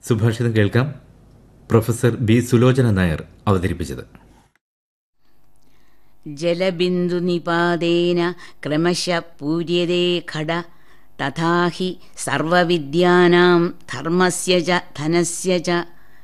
സുഭാഷിതം കേൾക്കാം professor B Sulochana Nair അവതരിപ്പിച്ചത് ജലബിന്ദുനിപാതേന ക്രമശ പൂര്യതേ ഘട തഥാ ഹി സർവവിദ്യാനാം ധർമ്മസ്യ ച ധനസ്യ ച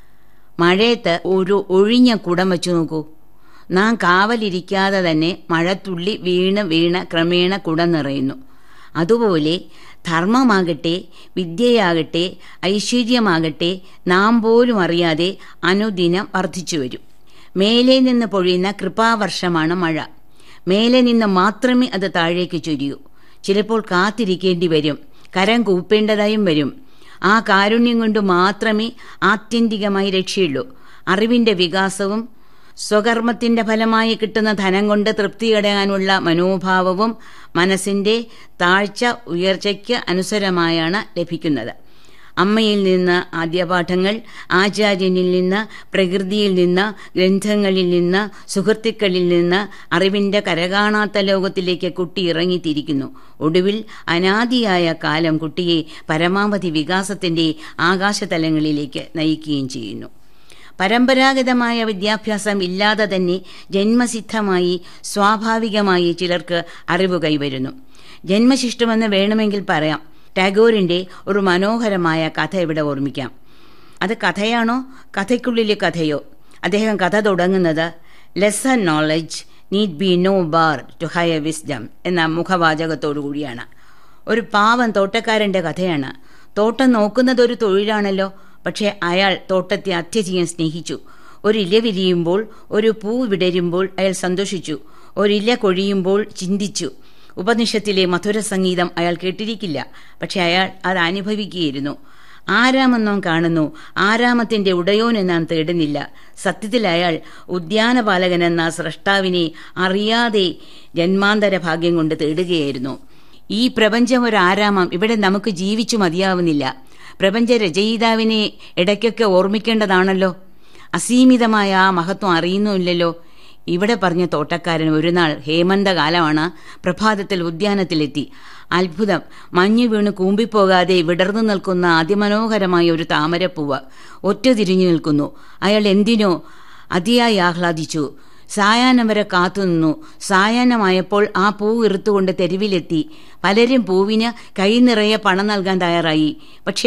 മഴയത്ത് ഒരു ഒഴിഞ്ഞ കുടം വെച്ചു നോക്കൂ നാം കാവലിരിക്കാതെ തന്നെ മഴത്തുള്ളി വീണ് വീണ് ക്രമേണ കുടം നിറയുന്നു അതുപോലെ ധർമ്മമാകട്ടെ വിദ്യയാകട്ടെ ഐശ്വര്യമാകട്ടെ നാം പോലും അറിയാതെ അനുദിനം വർദ്ധിച്ചു വരും മേലെ നിന്ന് പൊഴിയുന്ന കൃപാവർഷമാണ് മഴ മേലെ നിന്ന് മാത്രമേ അത് താഴേക്ക് ചൊരിയൂ ചിലപ്പോൾ കാത്തിരിക്കേണ്ടി വരും കരം കൂപ്പേണ്ടതായും വരും ആ കാരുണ്യം കൊണ്ട് മാത്രമേ ആത്യന്തികമായി രക്ഷയുള്ളൂ അറിവിന്റെ വികാസവും സ്വകർമ്മത്തിന്റെ ഫലമായി കിട്ടുന്ന ധനം കൊണ്ട് തൃപ്തിയടയാനുള്ള മനോഭാവവും മനസ്സിന്റെ താഴ്ച ഉയർച്ചയ്ക്ക് അനുസരമായാണ് ലഭിക്കുന്നത് അമ്മയിൽ നിന്ന് ആദ്യപാഠങ്ങൾ ആചാര്യനിൽ നിന്ന് പ്രകൃതിയിൽ നിന്ന് ഗ്രന്ഥങ്ങളിൽ നിന്ന് സുഹൃത്തുക്കളിൽ നിന്ന് അറിവിന്റെ കരകാണാത്ത ലോകത്തിലേക്ക് കുട്ടി ഇറങ്ങിത്തിരിക്കുന്നു ഒടുവിൽ അനാദിയായ കാലം കുട്ടിയെ പരമാവധി വികാസത്തിന്റെ ആകാശതലങ്ങളിലേക്ക് നയിക്കുകയും ചെയ്യുന്നു പരമ്പരാഗതമായ വിദ്യാഭ്യാസം ഇല്ലാതെ തന്നെ ജന്മസിദ്ധമായി സ്വാഭാവികമായി ചിലർക്ക് അറിവ് കൈവരുന്നു ജന്മശിഷ്ടമെന്ന് വേണമെങ്കിൽ പറയാം ടാഗോറിന്റെ ഒരു മനോഹരമായ കഥ ഇവിടെ ഓർമ്മിക്കാം അത് കഥയാണോ കഥയ്ക്കുള്ളിലെ കഥയോ അദ്ദേഹം കഥ തുടങ്ങുന്നത് lesson knowledge need be no bar to higher wisdom എന്ന മുഖവാചകത്തോടു കൂടിയാണ് ഒരു പാവം തോട്ടക്കാരന്റെ കഥയാണ് തോട്ടം നോക്കുന്നത് ഒരു തൊഴിലാണല്ലോ പക്ഷേ അയാൾ തോട്ടത്തെ അത്യധികം സ്നേഹിച്ചു ഒരില വിരിയുമ്പോൾ ഒരു പൂ വിടരുമ്പോൾ അയാൾ സന്തോഷിച്ചു ഒരില കൊഴിയുമ്പോൾ ചിന്തിച്ചു ഉപനിഷത്തിലെ മധുര സംഗീതം അയാൾ കേട്ടിരിക്കില്ല പക്ഷെ അയാൾ അത് അനുഭവിക്കുകയായിരുന്നു ആരാമെന്നോൻ കാണുന്നു ആരാമത്തിന്റെ ഉടയോൻ നാം തേടുന്നില്ല സത്യത്തിൽ അയാൾ ഉദ്യാനപാലകൻ എന്ന സ്രഷ്ടാവിനെ അറിയാതെ ജന്മാന്തര ഭാഗ്യം കൊണ്ട് തേടുകയായിരുന്നു ഈ പ്രപഞ്ചം ഒരു ആരാമം ഇവിടെ നമുക്ക് ജീവിച്ചു മതിയാവുന്നില്ല പ്രപഞ്ച രചയിതാവിനെ ഇടയ്ക്കൊക്കെ ഓർമ്മിക്കേണ്ടതാണല്ലോ അസീമിതമായ ആ മഹത്വം അറിയുന്നുമില്ലല്ലോ ഇവിടെ പറഞ്ഞ തോട്ടക്കാരൻ ഒരു നാൾ ഹേമന്തകാലമാണ് പ്രഭാതത്തിൽ ഉദ്യാനത്തിലെത്തി അത്ഭുതം മഞ്ഞു വീണ് കൂമ്പിപ്പോകാതെ വിടർന്നു നിൽക്കുന്ന അതിമനോഹരമായ ഒരു താമരപ്പൂവ് ഒറ്റ തിരിഞ്ഞു നിൽക്കുന്നു അയാൾ എന്തിനോ അതിയായി ആഹ്ലാദിച്ചു സായാഹ്നം വരെ കാത്തുനിന്നു സായാഹ്നമായപ്പോൾ ആ പൂ ഇറുത്തുകൊണ്ട് തെരുവിലെത്തി പലരും പൂവിന് കൈ നിറയെ പണം നൽകാൻ തയ്യാറായി പക്ഷെ